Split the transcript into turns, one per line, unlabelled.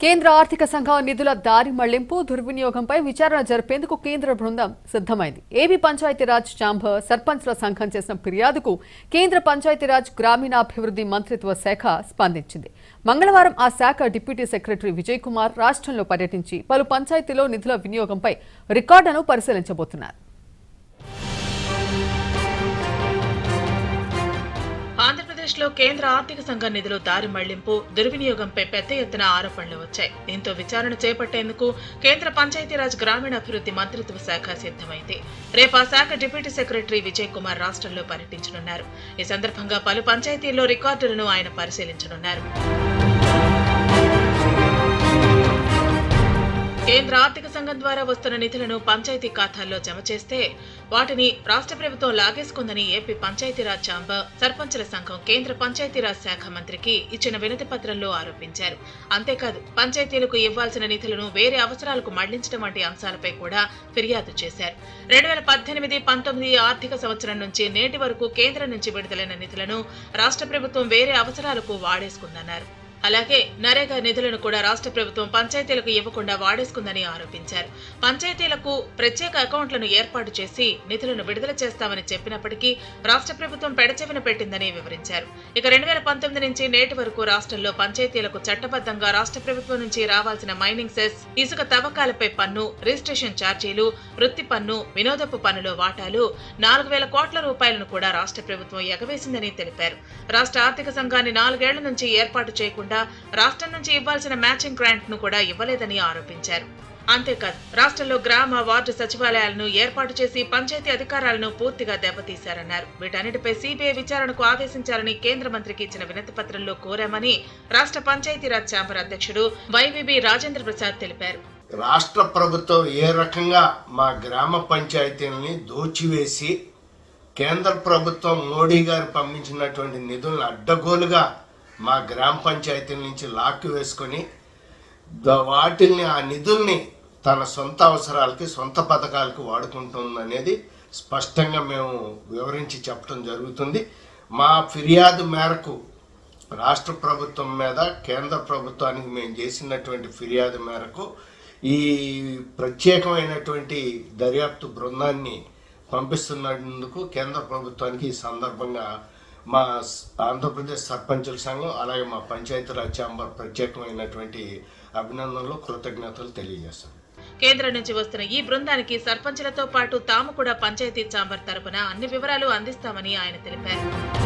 కేంద్ర ఆర్థిక సంఘం నిధుల దారి మళ్లింపు దుర్వినియోగంపై విచారణ జరిపేందుకు కేంద్ర బృందం సిద్ధమైంది ఏపీ పంచాయతీరాజ్ ఛాంబర్ సర్పంచ్ల సంఘం చేసిన ఫిర్యాదుకు కేంద్ర పంచాయతీరాజ్ గ్రామీణాభివృద్ధి మంత్రిత్వ శాఖ స్పందించింది మంగళవారం ఆ శాఖ డిప్యూటీ సెక్రటరీ విజయ్ కుమార్ రాష్ట్రంలో పర్యటించి పలు పంచాయతీలో నిధుల వినియోగంపై రికార్డును పరిశీలించబోతున్నారు
ఆంధ్రప్రదేశ్లో కేంద్ర ఆర్థిక సంఘం నిధులు దారి మళ్లింపు దుర్వినియోగంపై పెద్ద ఎత్తున ఆరోపణలు వచ్చాయి దీంతో విచారణ చేపట్టేందుకు కేంద్ర పంచాయతీరాజ్ గ్రామీణాభివృద్ధి మంత్రిత్వ శాఖ సిద్ధమైంది రేపు ఆ శాఖ డిప్యూటీ సెక్రటరీ విజయ్ కుమార్ రాష్ట్రంలో పర్యటించనున్నారు ఈ సందర్భంగా పలు పంచాయతీల్లో రికార్డులను ఆయన పరిశీలించనున్నారు కేంద్ర ఆర్థిక సంఘం ద్వారా వస్తున్న నిధులను పంచాయతీ ఖాతాల్లో జమ చేస్తే వాటిని రాష్ట్ర ప్రభుత్వం లాగేసుకుందని ఏపీ పంచాయతీరాజ్ ఛాంబర్ సర్పంచుల సంఘం కేంద్ర పంచాయతీరాజ్ శాఖ మంత్రికి ఇచ్చిన వినతి పత్రంలో ఆరోపించారు అంతేకాదు పంచాయతీలకు ఇవ్వాల్సిన నిధులను వేరే అవసరాలకు మళ్లించడం వంటి అంశాలపై కూడా ఫిర్యాదు చేశారు రెండు వేల పద్దెనిమిది పంతొమ్మిది ఆర్థిక సంవత్సరం నుంచి నేటి వరకు కేంద్రం నుంచి విడుదలైన నిధులను రాష్ట్ర ప్రభుత్వం వేరే అవసరాలకు వాడేసుకుందన్నారు అలాగే నరేగా నిధులను కూడా రాష్ట్ర ప్రభుత్వం పంచాయతీలకు ఇవ్వకుండా వాడేసుకుందని ఆరోపించారు పంచాయతీలకు ప్రత్యేక అకౌంట్లను ఏర్పాటు చేసి నిధులను విడుదల చేస్తామని చెప్పినప్పటికీ రాష్ట్ర ప్రభుత్వం పెడచెవిన పెట్టిందని వివరించారు ఇక రెండు వేల పంతొమ్మిది నుంచి నేటి వరకు రాష్ట్రంలో పంచాయతీలకు చట్టబద్ధంగా రాష్ట్ర ప్రభుత్వం నుంచి రావాల్సిన మైనింగ్ సెస్ ఇసుక తవ్వకాలపై పన్ను రిజిస్ట్రేషన్ ఛార్జీలు వృత్తి పన్ను వినోదపు పన్నులో వాటాలు నాలుగు వేల కోట్ల రూపాయలను కూడా రాష్ట్ర ప్రభుత్వం ఎగవేసిందని తెలిపారు రాష్ట్ర ఆర్థిక సంఘాన్ని నాలుగేళ్ల నుంచి ఏర్పాటు చేయకుండా రాష్ట్రం నుంచి ఇవ్వాల్సిన మ్యాచింగ్ గ్రాంట్ ను కూడా ఇవ్వలేదని ఆరోపించారు అంతేకాదు రాష్ట్రంలో గ్రామ వార్డు సచివాలయాలను ఏర్పాటు చేసి పంచాయతీ అధికారాలను పూర్తిగా దెబ్బతీశారన్నారు వీటన్నిటిపై సిబిఐ విచారణకు ఆదేశించాలని కేంద్ర మంత్రికి ఇచ్చిన వినతి పత్రంలో కోరామని రాష్ట్ర పంచాయతీరాజ్ ఛాంబర్ అధ్యక్షుడు వైవిబి రాజేంద్ర ప్రసాద్ తెలిపారు
రాష్ట్ర ప్రభుత్వం ఏ రకంగా మా గ్రామ పంచాయతీలని దోచివేసి కేంద్ర ప్రభుత్వం మోడీ గారు పంపించినటువంటి నిధులను అడ్డగోలుగా మా గ్రామ పంచాయతీల నుంచి లాక్కి వేసుకొని ద- వాటిల్ని ఆ నిధుల్ని తన సొంత అవసరాలకి సొంత పథకాలకి వాడుకుంటుంది అనేది స్పష్టంగా మేము వివరించి చెప్పడం జరుగుతుంది మా ఫిర్యాదు మేరకు రాష్ట్ర ప్రభుత్వం మీద కేంద్ర ప్రభుత్వానికి మేము చేసినటువంటి ఫిర్యాదు మేరకు ఈ ప్రత్యేకమైనటువంటి దర్యాప్తు బృందాన్ని పంపిస్తున్నందుకు కేంద్ర ప్రభుత్వానికి ఈ సందర్భంగా మా స్- ఆంధ్రప్రదేశ్ సర్పంచుల సంఘం అలాగే మా పంచాయతీరాజ్ ఛాంబర్ ప్రత్యేకమైనటువంటి అభినందనలు కృతజ్ఞతలు తెలియజేస్తాం
కేంద్రం నుంచి వస్తున్న ఈ బృందానికి సర్పంచులతో పాటు తాము కూడా పంచాయతీ ఛాంబర్ తరపున అన్ని వివరాలు అందిస్తామని ఆయన తెలిపారు